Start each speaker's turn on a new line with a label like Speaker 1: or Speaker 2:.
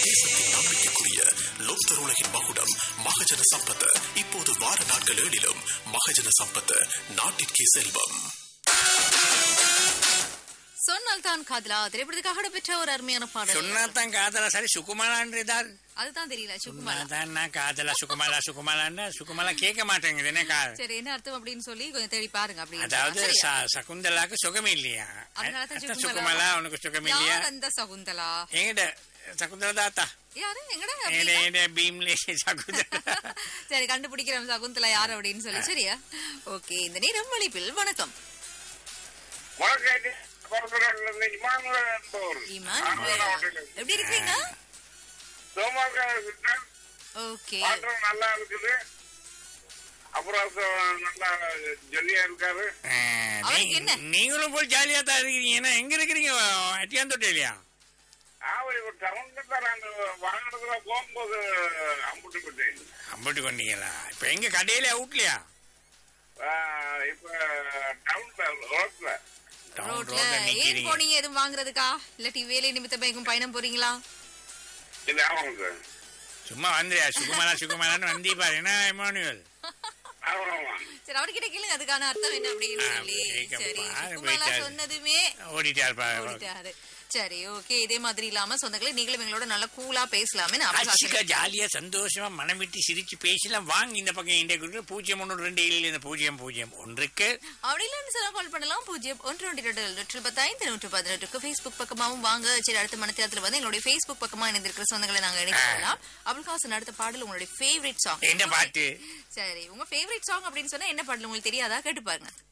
Speaker 1: தேசத்தின் நம்பிக்கைக்குரிய லோக்தர் உலகின் மகுடம் மகஜன சம்பத் இப்போது வார நாட்கள் ஏழிலும் மகஜன சம்பத் நாட்டிற்கே செல்வம்
Speaker 2: சொன்னால் தான் காதலா திரைப்படத்துக்காக இடம்பெற்ற ஒரு அருமையான பாடல்
Speaker 3: சொன்னாதான் காதலா சரி சுகுமாலான்றதால்
Speaker 2: அதுதான் தெரியல சுக்குமாலா
Speaker 3: அதான் நான் காதலா சுகுமாலா சுகுமாலான்னா சுகுமாலா கேட்க மாட்டேங்குது என்ன கா
Speaker 2: சரி என்ன அர்த்தம் அப்படின்னு சொல்லி கொஞ்சம் தேடி பாருங்க அப்படி
Speaker 3: அதாவது ச- சகுந்தலாக்கு சுகம் இல்லையா
Speaker 2: அதனால தான்
Speaker 3: அதான்
Speaker 2: சுகுமாலா.
Speaker 3: சுகுமாலா உனக்கு சுகம் இல்லையா
Speaker 2: யார் அந்த சகுந்தலா
Speaker 3: எங்கிட்ட சகுந்தலா தாத்தா
Speaker 2: யாரு எங்கடா
Speaker 3: எங்கிட்ட
Speaker 2: அப்படின்னா?
Speaker 3: எங்கிட்ட பீம்லே சகுந்தலா
Speaker 2: சரி கண்டுபிடிக்கிறோம் சகுந்தலா யார் அப்படின்னு சொல்லி சரியா ஓகே இந்த நேரம் வழிப்பில் வணக்கம்
Speaker 4: வணக்கம் கொரக்கடல்ல இமானுவேல் என்பவர்.
Speaker 2: இமானுவேல்.
Speaker 4: ஆந்திரா
Speaker 2: எப்படி இருக்கீங்க
Speaker 4: சோமாக்கா சிஸ்டர்
Speaker 2: ஓகே
Speaker 4: பாட்டம் நல்லா இருக்குது அப்புறம் ச- நல்லா ஜொல்லியா இருக்காரு
Speaker 3: ஆ,
Speaker 2: அவருக்கு
Speaker 3: நீ-
Speaker 2: என்ன?
Speaker 3: நீங்களும் போய் ஜாலியா தான் இருக்கிறீங்க ஏன்னா எங்க இருக்கிறீங்க அட்டியாந்தோட்டையிலையா
Speaker 4: ஆவரி ஒரு டவுன்ல தான் அந்த வாகனத்துல போகும்போது அம்புட்டு விட்டேன்
Speaker 3: அம்பிட்டு கொண்டீங்களா இப்ப எங்க கடையில அவுட்லையா
Speaker 4: இப்ப டவுன்ல ரோட்ல
Speaker 3: டவுன்
Speaker 2: ரோட்ல
Speaker 3: ரோட்ல
Speaker 2: ஏன்
Speaker 3: நிக்கிறீங்க
Speaker 2: போனீங்க எதுவும் வாங்குறதுக்கா இல்லாட்டி வேலை நிமித்தமா எங்கும் பயணம் போறீங்களா
Speaker 4: இல்ல ஆமாங்க சார்
Speaker 3: சும்மா வந்துறியா சுகுமாலா சுகுமாலான்னு வந்தீ பாரு என்ன இமானுவேல்
Speaker 4: ஆமா ஆமா
Speaker 2: சரி அவர்கிட்ட கேளுங்க அதுக்கான அர்த்தம் என்ன அப்படின்னு
Speaker 3: ஆ,
Speaker 2: சொல்லி
Speaker 3: கேட்க
Speaker 2: சரி
Speaker 3: பாரு,
Speaker 2: சுக்குமாலா
Speaker 3: போயிட்டாரு.
Speaker 2: சொன்னதுமே
Speaker 3: ஓடிட்டார் பாரு
Speaker 2: ஓடிட்டாரு சரி ஓகே இதே மாதிரி இல்லாம சொந்தங்களே நீங்களும் எங்களோட நல்லா கூலா பேசலாமே நான்
Speaker 3: அச்சிக்கா ஜாலியா சந்தோஷமா மனம் விட்டு சிரிச்சு பேசலாம் வாங்க இந்த பக்கம் இந்திய குரூப் பூஜ்ஜியம் ஒன்று ரெண்டு ஏழு இந்த பூஜ்ஜியம் பூஜ்ஜியம் ஒன்றுக்கு
Speaker 2: அப்படி இல்லைன்னு சொல்ல கால் பண்ணலாம் பூஜ்ஜியம் ஒன்று ஒன்று இரண்டு நூற்று பத்தாயிரத்து நூற்று பதினெட்டுக்கு ஃபேஸ்புக் பக்கமாவும் வாங்க சரி அடுத்த மனத்தியாரத்துல வந்து எங்களுடைய ஃபேஸ்புக் பக்கமா இணைந்திருக்கிற சொந்தங்களை நாங்க இணைக்கலாம் அபுல்காசன் அடுத்த பாடல் உங்களுடைய ஃபேவரட் சாங்
Speaker 3: என்ன பாட்டு
Speaker 2: சரி உங்க ஃபேவரட் சாங் அப்படின்னு சொன்னா என்ன பாடல் உங்களுக்கு தெரியாதா கேட்டு பாருங்க